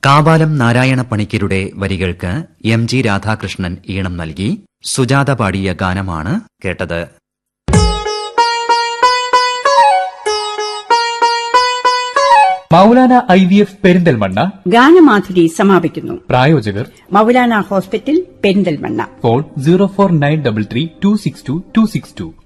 കാവാലം നാരായണ പണിക്കരുടെ വരികൾക്ക് M G Radhakrishnan ഈണം നൽകി സുജാത പാടിയ ഗാനമാണ് കേട്ടത് Moulana I V F Perinthalmanna ഗാനമാധുരി സമാപിക്കുന്നു പ്രായോജകർ Moulana hospital Perinthalmanna phone zero four nine double three two six two two six two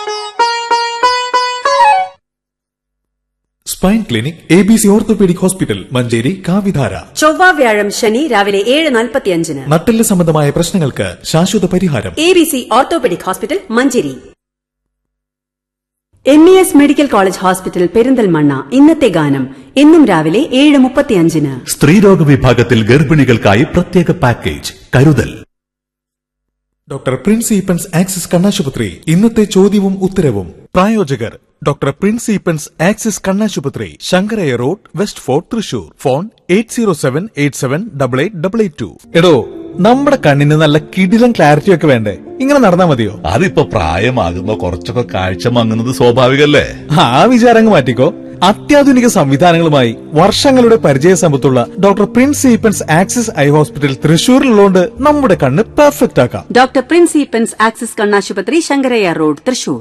spine clinic A B C orthopaedic hospital Manjeri കാവിധാര ചൊവ്വ വ്യാഴം ശനി രാവിലെ ഏഴ് നാൽപ്പത്തിയഞ്ചിന് നട്ടെല്ല് സംബന്ധമായ പ്രശ്നങ്ങൾക്ക് ശാശ്വത പരിഹാരം A B C orthopaedic hospital Manjeri M E S medical college hospital Perinthalmanna ഇന്നത്തെ ഗാനം എന്നും രാവിലെ ഏഴ് മുപ്പത്തിയഞ്ചിന് സ്ത്രീരോഗ വിഭാഗത്തിൽ ഗർഭിണികൾക്കായി പ്രത്യേക പാക്കേജ് കരുതൽ ഡോക്ടർ പ്രിൻസ് ഈപ്പൻസ് ആക്സിസ് കണ്ണാശുപത്രി ഇന്നത്തെ ചോദ്യവും ഉത്തരവും പ്രായോജകർ ഡോക്ടർ പ്രിൻസ് ഈപ്പൻസ് ആക്സിസ് കണ്ണാശുപത്രി Sankaraiya road west fort Thrissur phone eight zero seven eight seven double eight double eight two എടോ നമ്മുടെ കണ്ണിന് നല്ല കിടിലം ക്ലാരിറ്റി ഒക്കെ വേണ്ടേ ഇങ്ങനെ നടന്നാ മതിയോ അതിപ്പോ പ്രായമാകുമ്പോ കുറച്ചൊക്കെ കാഴ്ച മങ്ങുന്നത് സ്വാഭാവികല്ലേ ആ വിചാരങ്ങ് മാറ്റിക്കോ അത്യാധുനിക സംവിധാനങ്ങളുമായി വർഷങ്ങളുടെ പരിചയ സമ്പത്തുള്ള doctor prince Eappen's axis eye hospital തൃശൂരിലുള്ളതുകൊണ്ട് നമ്മുടെ കണ്ണ് പെർഫെക്റ്റ് ആക്കാം ഡോക്ടർ പ്രിൻസ് ഈപ്പൻസ് ആക്സിസ് കണ്ണാശുപത്രി ശങ്കരയ്യ റോഡ് തൃശൂർ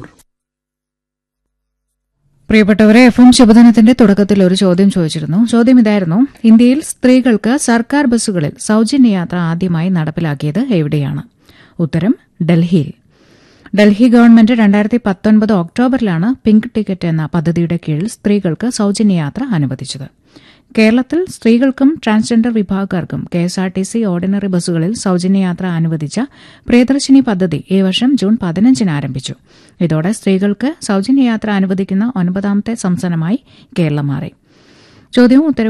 പ്രിയപ്പെട്ടവരെ എഫ് എം ശുഭദിനത്തിന്റെ തുടക്കത്തിൽ ഒരു ചോദ്യം ചോദിച്ചിരുന്നു ചോദ്യം ഇതായിരുന്നു ഇന്ത്യയിൽ സ്ത്രീകൾക്ക് സർക്കാർ ബസ്സുകളിൽ സൌജന്യ യാത്ര ആദ്യമായി നടപ്പിലാക്കിയത് എവിടെയാണ് ഉത്തരം ഡൽഹിയിൽ ഡൽഹി ഗവൺമെന്റ് രണ്ടായിരത്തി പത്തൊൻപത് ഒക്ടോബറിലാണ് പിങ്ക് ടിക്കറ്റ് എന്ന പദ്ധതിയുടെ കീഴിൽ സ്ത്രീകൾക്ക് സൌജന്യ യാത്ര അനുവദിച്ചത് കേരളത്തിൽ സ്ത്രീകൾക്കും ട്രാൻസ്ജെൻഡർ വിഭാഗക്കാർക്കും K S R T C ordinary ബസ്സുകളിൽ സൌജന്യ യാത്ര അനുവദിച്ച പ്രിയദർശിനി പദ്ധതി ഈ വർഷം ജൂൺ പതിനഞ്ചിന് ആരംഭിച്ചു ഇതോടെ സ്ത്രീകൾക്ക് സൌജന്യ യാത്ര അനുവദിക്കുന്ന ഒൻപതാമത്തെ സംസ്ഥാനമായി കേരളം മാറി ചോദ്യവും ഉത്തരവും